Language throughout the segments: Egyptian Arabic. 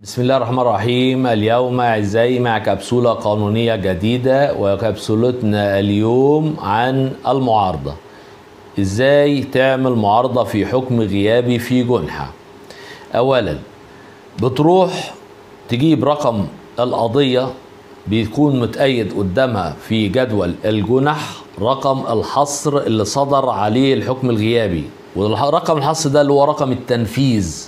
بسم الله الرحمن الرحيم اليوم أعزائي مع كبسولة قانونية جديدة وكبسولتنا اليوم عن المعارضة إزاي تعمل معارضة في حكم غيابي في جنحة أولا بتروح تجيب رقم القضية بيكون متأيد قدامها في جدول الجنح رقم الحصر اللي صدر عليه الحكم الغيابي ورقم الحصر ده اللي هو رقم التنفيذ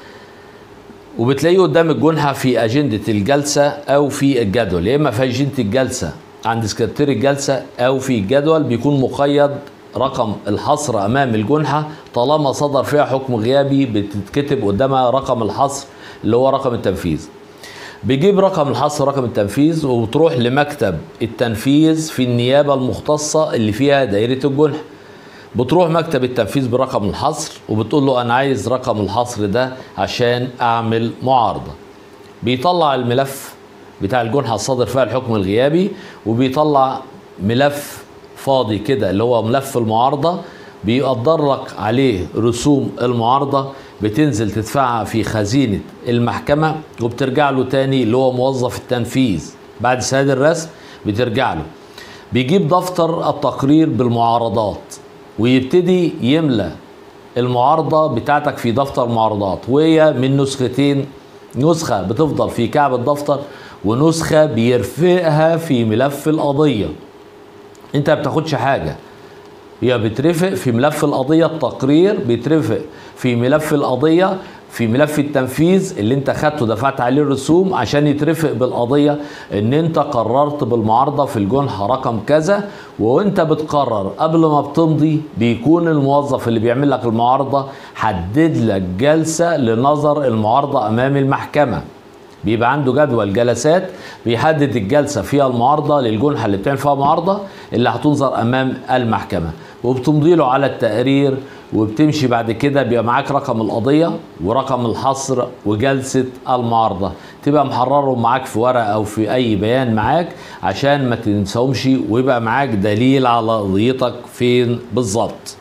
وبتلاقيه قدام الجنحة في أجندة الجلسة أو في الجدول يا إما في أجندة الجلسة عند سكرتير الجلسة أو في الجدول بيكون مقيد رقم الحصر أمام الجنحة طالما صدر فيها حكم غيابي بتتكتب قدامها رقم الحصر اللي هو رقم التنفيذ بيجيب رقم الحصر رقم التنفيذ وبتروح لمكتب التنفيذ في النيابة المختصة اللي فيها دائرة الجنح بتروح مكتب التنفيذ برقم الحصر وبتقول له انا عايز رقم الحصر ده عشان اعمل معارضه بيطلع الملف بتاع الجنحه الصادر فيها الحكم الغيابي وبيطلع ملف فاضي كده اللي هو ملف المعارضه بيقدر لك عليه رسوم المعارضه بتنزل تدفعها في خزينه المحكمه وبترجع له تاني اللي هو موظف التنفيذ بعد سداد الرسم بترجع له بيجيب دفتر التقرير بالمعارضات ويبتدي يملى المعارضه بتاعتك في دفتر معارضات وهي من نسختين نسخه بتفضل في كعب الدفتر ونسخه بيرفقها في ملف القضيه انت ما بتاخدش حاجه هي بترفق في ملف القضيه التقرير بيترفق في ملف القضيه في ملف التنفيذ اللي انت خدته دفعت عليه الرسوم عشان يترفق بالقضية ان انت قررت بالمعارضة في الجنحة رقم كذا وانت بتقرر قبل ما بتمضي بيكون الموظف اللي بيعمل لك المعارضة حدد لك جلسة لنظر المعارضة امام المحكمة بيبقى عنده جدول جلسات بيحدد الجلسه فيها المعارضه للجنحه اللي بتعمل فيها معارضه اللي هتنظر امام المحكمه وبتمضي له على التقرير وبتمشي بعد كده بيبقى معاك رقم القضيه ورقم الحصر وجلسه المعارضه تبقى محررهم معاك في ورقه او في اي بيان معاك عشان ما تنساهمش ويبقى معاك دليل على قضيتك فين بالظبط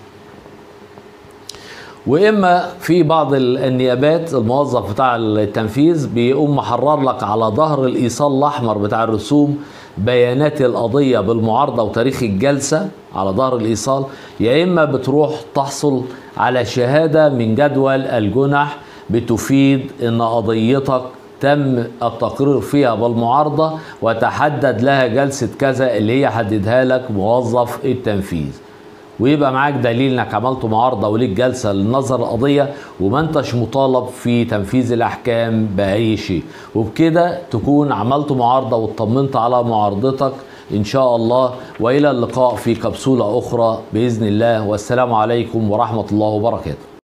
واما في بعض النيابات الموظف بتاع التنفيذ بيقوم محرر لك على ظهر الايصال الاحمر بتاع الرسوم بيانات القضيه بالمعارضه وتاريخ الجلسه على ظهر الايصال يا اما بتروح تحصل على شهاده من جدول الجنح بتفيد ان قضيتك تم التقرير فيها بالمعارضه وتحدد لها جلسه كذا اللي هي حددها لك موظف التنفيذ ويبقى معاك دليل انك عملت معارضه وليك جلسه لنظر القضيه وما انتش مطالب في تنفيذ الاحكام باي شيء وبكده تكون عملت معارضه واطمنت على معارضتك ان شاء الله والى اللقاء في كبسوله اخرى باذن الله والسلام عليكم ورحمه الله وبركاته